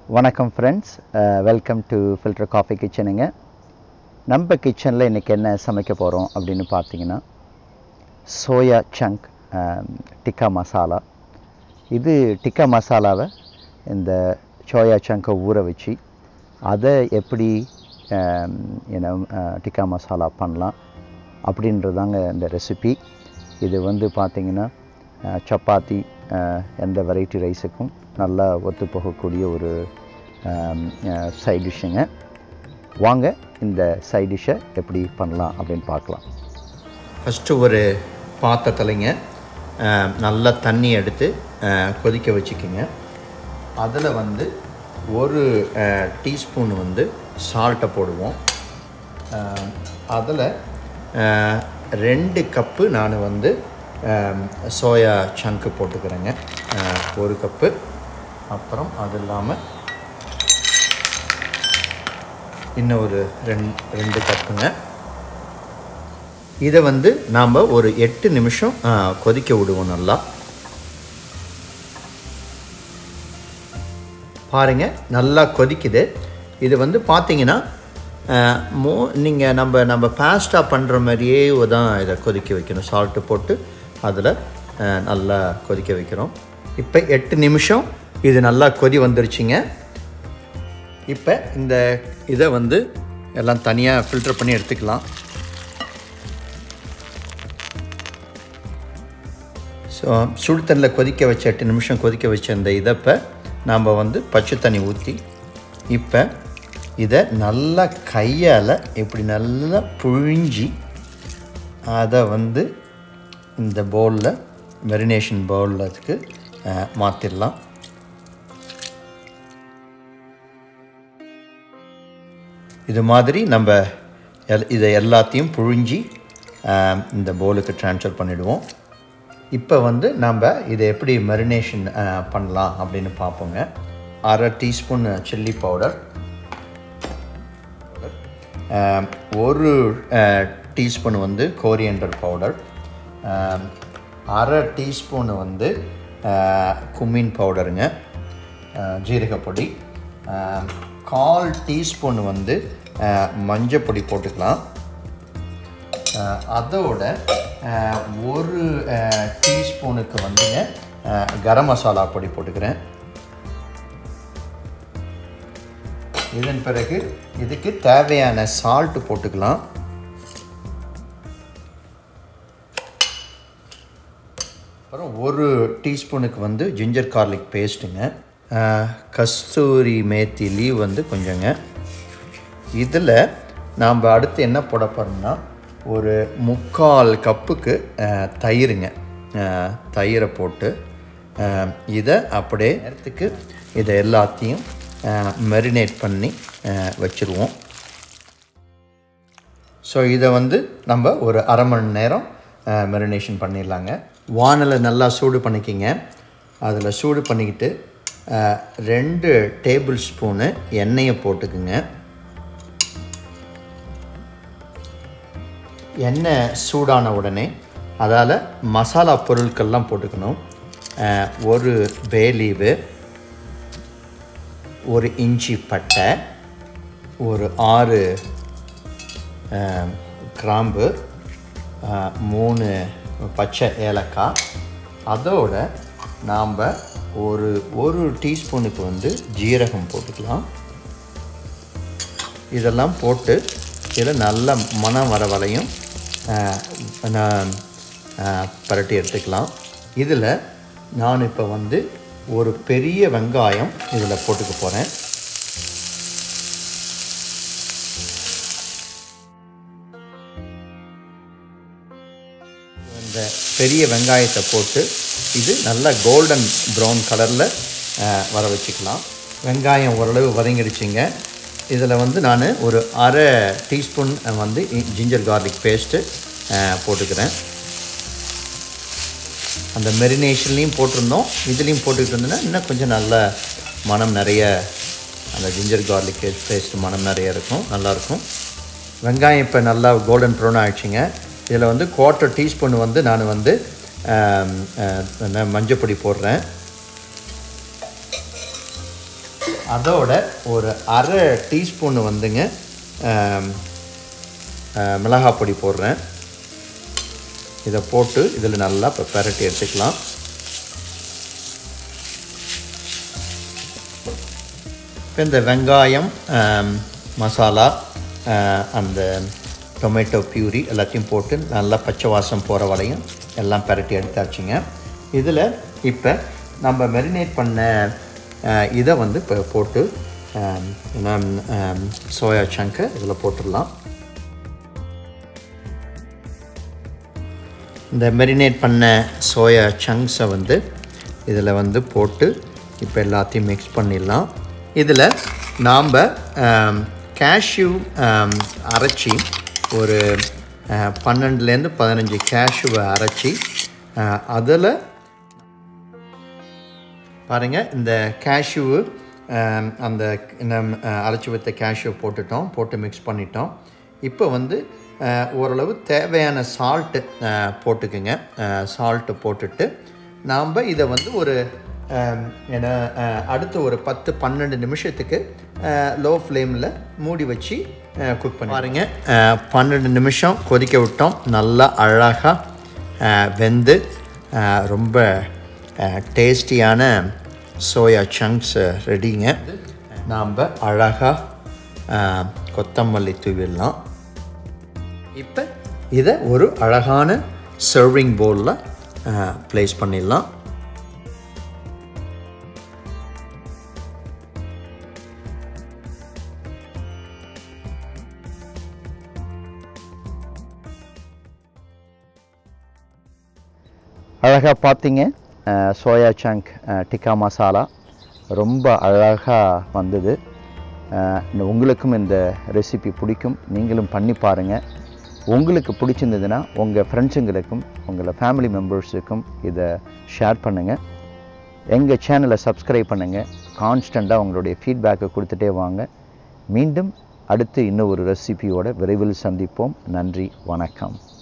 வணக்கம் friends welcome to filter coffee கிச்சனுங்க நம்ம கிச்சனில் இன்றைக்கி என்ன சமைக்க போகிறோம் அப்படின்னு பார்த்தீங்கன்னா சோயா சங்க் டிக்கா மசாலா இது டிக்கா மசாலாவை இந்த சோயா சங்கை ஊற வச்சு அதை எப்படி என்ன டிக்கா மசாலா பண்ணலாம் அப்படின்றதாங்க இந்த ரெசிபி இது வந்து பார்த்திங்கன்னா அஹ், சப்பாத்தி அஹ், எந்த வெரைட்டி ரைஸுக்கும் நல்லா ஒத்து போகக்கூடிய ஒரு சைட் டிஷ்ஷுங்க வாங்க இந்த சைட் டிஷ்ஷை எப்படி பண்ணலாம் அப்படின்னு பார்க்கலாம் ஃபஸ்ட்டு ஒரு பாத்திரத்துலைங்க அஹ், நல்லா தண்ணி எடுத்து அஹ், கொதிக்க வச்சுக்கோங்க அதில் வந்து ஒரு டீஸ்பூன் வந்து சால்ட்டை போடுவோம் அதில் ரெண்டு கப்பு நான் வந்து அஹ், சோயா சங்கு போட்டுக்கிறேங்க அஹ், ஒரு கப்பு அப்புறம் அது இல்லாமல் இன்னும் ஒரு ரெண்டு ரெண்டு கப்புங்க இதை வந்து நாம் ஒரு எட்டு நிமிஷம் ஆ, கொதிக்க விடுவோம் நல்லா பாருங்க நல்லா கொதிக்குது இது வந்து பார்த்தீங்கன்னா ஆ, மோ நீங்கள் நம்ம நம்ம பாஸ்டா பண்ணுற மாதிரியே தான் இதை கொதிக்க வைக்கணும் சால்ட்டு போட்டு அதில் ஆ, நல்லா கொதிக்க வைக்கிறோம் இப்போ எட்டு நிமிஷம் இது நல்லா கொதி வந்துருச்சுங்க இப்போ இந்த இதை வந்து எல்லாம் தனியாக ஃபில்டர் பண்ணி எடுத்துக்கலாம் ஸோ சுடு தண்ணியில் கொதிக்க வச்ச எட்டு நிமிஷம் கொதிக்க வச்ச இந்த இதப்போ நாம் வந்து பச்சை தண்ணி ஊற்றி இப்போ இதை நல்லா கையால் இப்படி நல்லா புழிஞ்சி அதை வந்து இந்த பவுலில் மெரினேஷன் பவுலுக்கு மாற்றிடலாம் இது மாதிரி நம்ம எல் இதை எல்லாத்தையும் புழிஞ்சி ஆஹ், இந்த பவுலுக்கு ட்ரான்ஸ்ஃபர் பண்ணிவிடுவோம் இப்போ வந்து நம்ம இதை எப்படி மெரினேஷன் பண்ணலாம் அப்படின்னு பார்ப்போங்க அரை டீஸ்பூன் சில்லி பவுடர் ஒரு டீஸ்பூன் வந்து கோரியண்டர் பவுடர் அரை டீஸ்பூன் வந்து ஆஹ், குமின் பவுடருங்க ஆஹ், ஜீரகப்பொடி ஆஹ், கால் டீஸ்பூன் வந்து ஆஹ், மஞ்சப்பொடி போட்டுக்கலாம் ஆஹ், அதோட ஆஹ், ஒரு ஆஹ், டீஸ்பூனுக்கு வந்துங்க ஆஹ், கரம் மசாலா பொடி போட்டுக்கிறேன் இதன் பிறகு இதுக்கு தேவையான சால்ட் போட்டுக்கலாம் அப்புறம் ஒரு டீஸ்பூனுக்கு வந்து ஜிஞ்சர் கார்லிக் பேஸ்ட்டுங்க ஆஹ், கஸ்தூரி மேத்தி லீவ் வந்து கொஞ்சங்க இதில் நாம் அடுத்து என்ன போட போகிறோம்னா ஒரு முக்கால் கப்புக்கு ஆஹ், தயிருங்க ஆஹ், தயிரை போட்டு ஆஹ், இதை அப்படியே நேரத்துக்கு இதை எல்லாத்தையும் மெரினேட் பண்ணி ஆஹ், வச்சுருவோம் ஸோ இதை வந்து நம்ம ஒரு அரை மணி நேரம் மெரினேஷன் பண்ணிடலாங்க வானலை நல்லா சூடு பண்ணிக்கிங்க அதில் சூடு பண்ணிக்கிட்டு அஹ், ரெண்டு டேபிள் ஸ்பூனு எண்ணெயை போட்டுக்குங்க எண்ணெய் சூடான உடனே அதால் மசாலா பொருட்கள்லாம் போட்டுக்கணும் அஹ், ஒரு பேலீவு ஒரு இஞ்சி பட்டை ஒரு ஆறு அஹ், கிராம்பு அஹ், மூணு பச்சை ஏலக்காய் அதோட நாம் ஒரு ஒரு டீஸ்பூனுக்கு வந்து ஜீரகம் போட்டுக்கலாம் இதெல்லாம் போட்டு இதில் நல்ல மனம் வர வரையும் அஹ், நான் அஹ், பரட்டி எடுத்துக்கலாம் இதில் நான் இப்போ வந்து ஒரு பெரிய வெங்காயம் இதில் போட்டுக்க போகிறேன் இந்த பெரிய வெங்காயத்தை போட்டு இது நல்லா கோல்டன் ப்ரௌன் கலரில் வர வச்சுக்கலாம் வெங்காயம் ஓரளவு வதங்கிடுச்சிங்க இதில் வந்து நான் ஒரு அரை டீஸ்பூன் வந்து ஜிஞ்சர் கார்லிக் பேஸ்ட்டு போட்டுக்கிறேன் அந்த மெரினேஷன்லேயும் போட்டிருந்தோம் இதுலேயும் போட்டுக்கிட்டு இருந்தோன்னா இன்னும் கொஞ்சம் நல்ல மனம் நிறைய அந்த ஜிஞ்சர் கார்லிக் பேஸ்ட் மனம் நிறைய இருக்கும் நல்லாயிருக்கும் வெங்காயம் இப்போ நல்லா கோல்டன் ப்ரௌன் ஆகிடுச்சிங்க இதில் வந்து குவார்ட்டர் டீஸ்பூன் வந்து நான் வந்து ஆம், ஆ, என்ன, மஞ்சப்பொடி போடுறேன் அதோட ஒரு அரை டீஸ்பூன் வந்துங்க ஆம், ஆ, மிளகாய் பொடி போடுறேன் இதை போட்டு இதில் நல்லா இப்போ பெரட்டி எடுத்துக்கலாம் இப்போ இந்த வெங்காயம் ஆம், மசாலா ஆ, அந்த டொமேட்டோ பியூரி எல்லாத்தையும் போட்டு நல்லா பச்சை வாசம் போகிற வரையும் எல்லாம் பெரட்டி எடுத்தாச்சுங்க இதில் இப்போ நம்ம மெரினேட் பண்ண ஆ, இதை வந்து இப்போ போட்டு ஆம், என்ன ஆம், சோயா சங்கை இதில் போட்டுடலாம் இந்த மெரினேட் பண்ண சோயா சங்க்ஸை வந்து இதில் வந்து போட்டு இப்போ எல்லாத்தையும் மிக்ஸ் பண்ணிடலாம் இதில் நாம் கேஷ்யூ அரைச்சி ஒரு அஹ், பன்னெண்டுலேருந்து பதினஞ்சு கேஷ்யூவை அரைச்சி அதில் பாருங்கள் இந்த கேஷ்யூவு அந்த நம்ம அரைச்சி வைத்த கேஷ்யூ போட்டுட்டோம் போட்டு மிக்ஸ் பண்ணிட்டோம் இப்போ வந்து அஹ், ஓரளவு தேவையான சால்ட்டு போட்டுக்குங்க சால்ட்டு போட்டுட்டு நாம் இதை வந்து ஒரு அஹ், என்ன அஹ், அடுத்த ஒரு பத்து பன்னெண்டு நிமிஷத்துக்கு லோ ஃப்ளேமில் மூடி வச்சு குக் பண்ணி பாருங்க அஹ், பன்னெண்டு நிமிஷம் கொதிக்க விட்டோம் நல்லா அழகாக வெந்து அஹ், ரொம்ப டேஸ்டியான சோயா சங்க்ஸ் ரெடிங்க நாம் அழகாக கொத்தமல்லி தூவிடலாம் இப்போ இதை ஒரு அழகான சர்விங் பவுலில் ப்ளேஸ் பண்ணிடலாம் அழகாக பார்த்தீங்க அஹ், சோயா சங்க் அஹ், டிக்கா மசாலா ரொம்ப அழகாக வந்தது அஹ், இந்த- உங்களுக்கும் இந்த ரெசிபி பிடிக்கும் நீங்களும் பண்ணி பாருங்கள் உங்களுக்கு பிடிச்சிருந்ததுன்னா உங்கள் ஃப்ரெண்ட்ஸுங்களுக்கும் உங்கள் ஃபேமிலி மெம்பர்ஸுக்கும் இதை ஷேர் பண்ணுங்கள் எங்கள் சேனலை சப்ஸ்கிரைப் பண்ணுங்கள் கான்ஸ்டண்ட்டாக உங்களுடைய ஃபீட்பேக்கை கொடுத்துட்டே வாங்க மீண்டும் அடுத்து இன்னும் ஒரு ரெசிபியோட விரைவில் சந்திப்போம் நன்றி வணக்கம்